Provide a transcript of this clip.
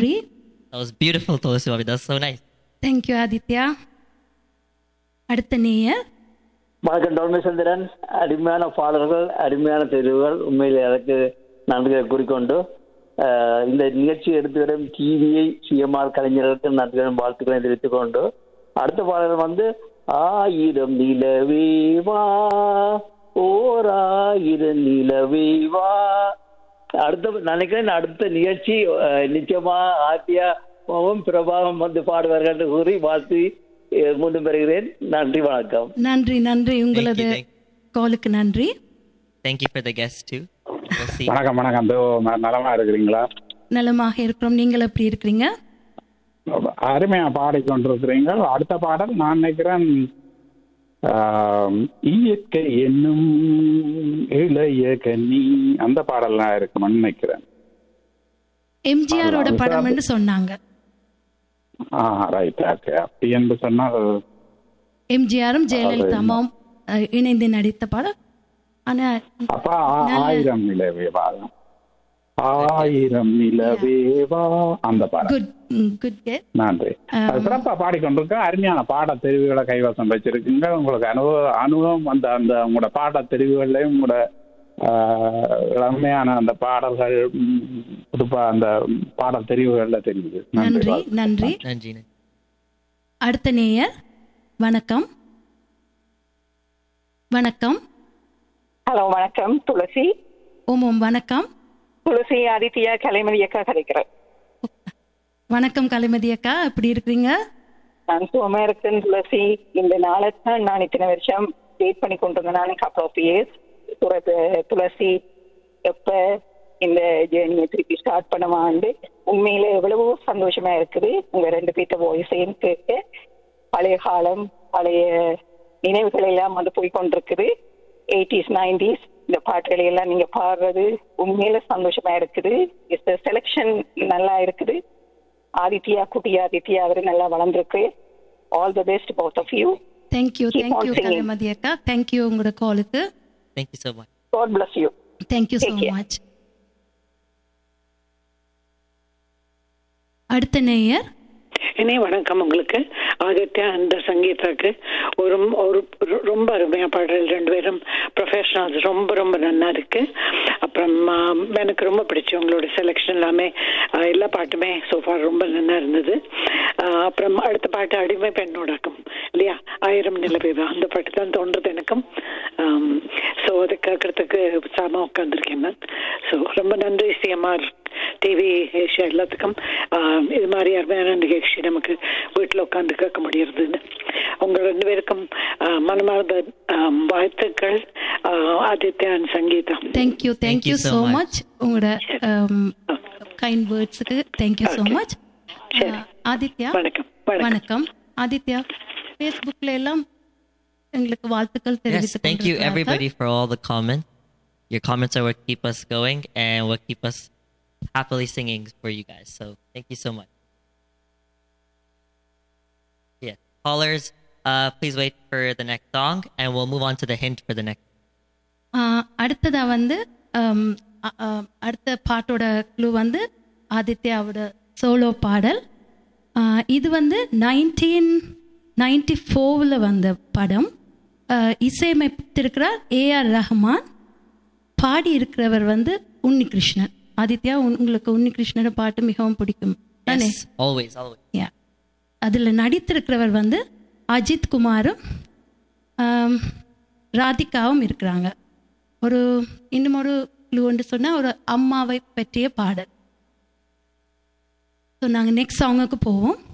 நன்றி That was beautiful, Tulasi Mami. That's so nice. Thank you Aditya அடுத்த நேயர் வணக்கம் டொல்மேசந்திரன் அருமையான பாடல்கள் அருமையான தெரிவுகள் உண்மையில் எனக்கு நன்றிகளை கூறிக்கொண்டு ஆஹ், இந்த நிகழ்ச்சி எடுத்து வரும் டிவியை சிஎம்ஆர் கலைஞர்களுக்கு நன்றிகளும் வாழ்த்துக்களை தெரிவித்துக் கொண்டு அடுத்த பாடல் வந்து ஆயிரம் நிலவேவா ஓர் ஆயிரம் நிலவேவா அடுத்த நினைக்கிறேன் அடுத்த நிகழ்ச்சி ஆஹ், நிச்சயமா ஆத்தியாவும் பிரபாகம் வந்து பாடுவார்கள் என்று கூறி வாழ்த்து அஹ், மீண்டும் பெறுகிறேன் நன்றி வணக்கம் நன்றி நன்றி உங்களது thank காலுக்கு நன்றி Thank you for the guest too. Tulasi. வணக்கம் வணக்கம் தோ ந- நலமா இருக்கிறீங்களா நலமாக இருக்கிறோம் நீங்கள் எப்படி இருக்கிறீங்க அருமையா பாடிக்கொண்டிருக்கிறீங்க அடுத்த பாடல் நான் நினைக்கிறேன் ஆம், இயற்கை என்னும் இளைய கன்னி அந்த பாடல்லாம் இருக்கும்னு நினைக்கிறேன் எம்ஜிஆரோட ஆமா, படம் விசாரணை. சொன்னாங்க ஆ ரைட் ஓகே அப்படி என்று சொன்னால் எம்ஜிஆரும் ஜெயலலிதா அது அம்மாவும் அஹ், இணைந்து நடித்த படம் ஆனா அப்ப ஆ- ஆயிரம் நிலவேவா ஆயிரம் நிலவேவா அந்த பாடல் குட் குட் கெட் நன்றி அது சிறப்பா பாடிக்கொண்டிருக்க அருமையான பாட தெரிவுகளை கைவசம் வச்சிருக்கீங்க உங்களுக்கு அனுபவ அனுபவம் அந்த அந்த உங்களோட பாட தெரிவுகள்லையும் உங்களோட ஆஹ், இளமையான அந்த பாடல்கள் ம், புதுப்பா அந்த பாடல் தெரிவுகள்ல தெரியுது நன்றி வாழ்த்துக்கள். நன்றி Nanji, Nanji. அடுத்த நேயர் வணக்கம் வணக்கம் ஹலோ வணக்கம் துளசி ஓம் ஓம் வணக்கம் துளசி ஆதித்யா கலைமதி அக்கா கிடைக்கிறேன் வணக்கம் கலைமதி அக்கா எப்படி இருக்கிறீங்க நான் சுகமா இருக்கேன் துளசி இந்த நாளை தான் நான் இத்தனை வருஷம் வெயிட் பண்ணி கொண்டு இருந்தேன் நான் கப் ஆஃப் இயர்ஸ் துளசி எப்ப இந்த ஜேர்னியை திருப்பி ஸ்டார்ட் பண்ணவாண்டு உண்மையில எவ்வளவோ சந்தோஷமா இருக்குது உங்க ரெண்டு பேர்த்த வாய்ஸையும் கேட்டு பழைய காலம் பழைய நினைவுகள் எல்லாம் வந்து போய் கொண்டிருக்குது எயிட்டிஸ் நைன்டிஸ் இந்த பாட்டுகளை எல்லாம் நீங்க பாடுறது உண்மையில சந்தோஷமா இருக்குது இந்த செலெக்ஷன் நல்லா இருக்குது ஆதித்யா குட்டி ஆதித்யா அவரு நல்லா வளர்ந்துருக்கு all the best both of you thank you Keep on thank you singing. Kalaimathi அக்கா தேங்க்யூ உங்களோட காலுக்கு Thank you so much. God bless you thank you so Take care. Much அடுத்த நேயர் இனே வணக்கம் உங்களுக்கு ஆதித்யா அந்த சங்கீதாக்கு ஒரு ஒரு ரொ- ரொம்ப அருமையா பாடல் ரெண்டு பேரும் ப்ரொஃபஷனல்ஸ் ரொம்ப ரொம்ப நல்லா இருக்கு அப்புறம் ஆ, எனக்கு ரொம்ப பிடிச்சு உங்களோட செலெக்ஷன் எல்லாமே ஆ, எல்லா பாட்டுமே சோஃபார் ரொம்ப நல்லா இருந்தது ஆ, அப்புறம் அடுத்த பாட்டு அடிமை பெண்ணோடாக்கும் இல்லையா ஆயிரம் நிலவேவா அந்த பாட்டு தான் தோன்றது எனக்கும் ஸோ அதை கேட்கறதுக்கு சாம உட்காந்துருக்கேன் நான் ஸோ ரொம்ப நன்றி சிஎம்ஆர் டிவி ஏஷியா எல்லாத்துக்கும் ஆஹ், இது மாதிரி அருமையான நிகழ்ச்சி நமக்கு வீட்டில் உட்காந்து கேட்க முடியறதுன்னு உங்க ரெண்டு பேருக்கும் ஆஹ், மனமார்ந்த ஆஹ், வாழ்த்துக்கள் ஆஹ், Aditya and Sangeetha thank you thank you so so much. Much உங்களோட கைண்ட் வேர்ட்ஸுக்கு தேங்க்யூ ஸோ மச் சரி. ஆதித்யா வணக்கம் வணக்கம் வணக்கம் ஆதித்யா ஃபேஸ்புக்ல எல்லாம் எங்களுக்கு வாழ்த்துக்கள் Yes, தெரிவித்துக் thank you கொண்டிருக்கிறார்கள். everybody for all the comments. Your comments are what keep us going and what keep us happily singing for you guys. So thank you so much. Yeah, callers, uh, please wait for the next song, and we'll move on to the hint for the next. ஆஹ் அடுத்ததா வந்து ஆம், அ- ஆ- அடுத்த பாட்டோட clue வந்து ஆதித்யாவோட solo பாடல் ஆஹ் இது வந்து nineteen ninety ஃபோரில் வந்த படம் ஆஹ் இசையமைத்திருக்கிறார் ஏஆர் ரஹ்மான் பாடி இருக்கிறவர் வந்து உன்னிகிருஷ்ணன் ஆதித்யா உன்- உங்களுக்கு உன்னிகிருஷ்ணனோட பாட்டு மிகவும் பிடிக்கும் தானே Yes, always, always. யா அதில் நடித்திருக்கிறவர் வந்து அஜித் குமாரும் ஆம், ராதிகாவும் இருக்கிறாங்க ஒரு இன்னும் ஒரு க்ளூன்னு சொன்னால் ஒரு அம்மாவை பற்றிய பாடல் ஸோ நாங்கள் நெக்ஸ்ட் சாங்குக்கு போவோம்